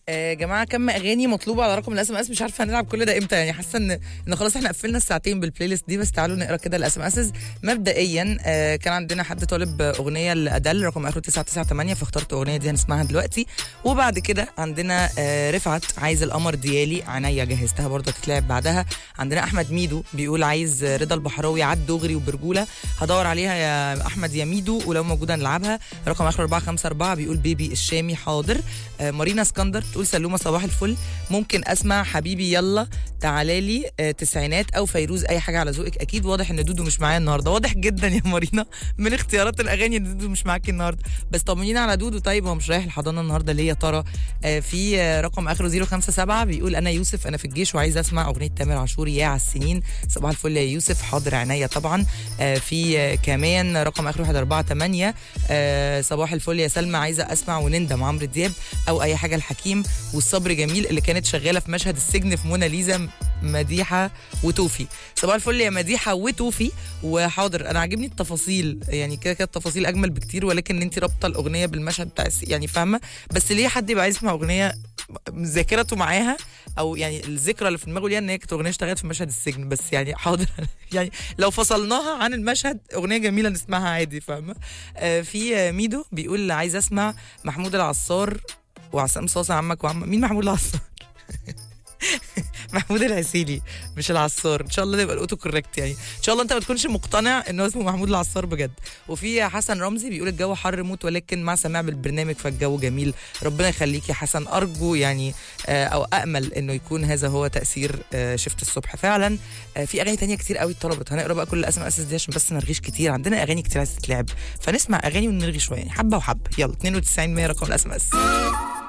يا جماعه كم اغاني مطلوبه على رقم الاس ام اس مش عارفه هنلعب كل ده امتى يعني حاسه ان ان خلاص احنا قفلنا الساعتين بالبلاي ليست دي بس تعالوا نقرا كده الاس ام اس مبدئيا آه، كان عندنا حد طالب اغنيه لادل رقم اخره 998 فاخترت اغنيه دي هنسمعها دلوقتي وبعد كده عندنا آه، رفعت عايز القمر ديالي عينيا جهزتها برضه تتلعب بعدها عندنا احمد ميدو بيقول عايز رضا البحراوي عد دغري وبرجوله هدور عليها يا احمد يا ميدو ولو موجوده نلعبها رقم اخره 454 بيقول بيبي الشامي حاضر آه، مارينا اسكندر تقول سلومه صباح الفل ممكن اسمع حبيبي يلا تعالى لي آه، تسعينات او فيروز اي حاجه على ذوقك اكيد واضح ان دودو مش معايا النهارده واضح جدا يا مارينا من اختيارات الاغاني ان دودو مش معاكي النهارده بس طمنينا على دودو طيب هو مش رايح الحضانه النهارده ليه يا ترى آه، في آه، رقم اخره 057 بيقول انا يوسف انا في الجيش وعايز اسمع اغنيه تامر عاشور يا على السنين صباح الفل يا يوسف حاضر عينيا طبعا آه، في آه، كمان رقم اخره 148 آه، صباح الفل يا سلمى عايزه اسمع ونندم عمرو دياب او اي حاجه الحكيم والصبر جميل اللي كانت شغاله في مشهد السجن في موناليزا مديحه وتوفي صباح الفل يا مديحه وتوفي وحاضر انا عاجبني التفاصيل يعني كده كده التفاصيل اجمل بكتير ولكن انت رابطه الاغنيه بالمشهد بتاع الس- يعني فاهمه بس ليه حد يبقى عايز يسمع اغنيه ذاكرته معاها او يعني الذكرى اللي في دماغه ليها ان هي كانت اغنيه اشتغلت في مشهد السجن بس يعني حاضر يعني لو فصلناها عن المشهد اغنيه جميله نسمعها عادي فاهمه آه في آه، ميدو بيقول عايز اسمع محمود العصار وعصام صاصه عمك وعم مين محمود العصار محمود العسيلي مش العصار ان شاء الله يبقى الاوتو كوريكت يعني ان شاء الله انت ما تكونش مقتنع ان هو اسمه محمود العصار بجد وفي حسن رمزي بيقول الجو حر موت ولكن مع سماع بالبرنامج فالجو جميل ربنا يخليك يا حسن ارجو يعني آه، او امل انه يكون هذا هو تاثير آه، شفت الصبح فعلا آه، في اغاني تانية كتير قوي اتطلبت هنقرا بقى كل الاسم اساس دي عشان بس ما نرغيش كتير عندنا اغاني كتير عايزه تتلعب فنسمع اغاني ونرغي شويه يعني حبه وحبه يلا 92 100 رقم الاسم اس